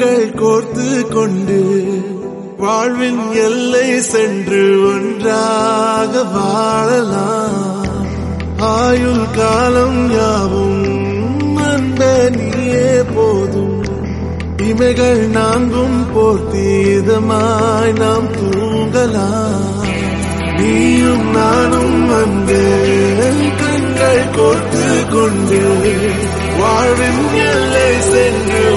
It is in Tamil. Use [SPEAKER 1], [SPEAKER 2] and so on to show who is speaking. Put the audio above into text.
[SPEAKER 1] கண்கள் கோர்த்து கொண்டு வாழ்வின் எல்லை சென்று ஒன்றாக வாழலாம் ஆயுள் காலம் யாவும் அந்த நீயே போதும் இமைகள் நான்கும் போர்த்தி இதமாய் நாம் தூங்கலாம் நீயும் நானும் வந்து கண்கள் கோர்த்து கொண்டு வாழ்வின் எல்லை சென்று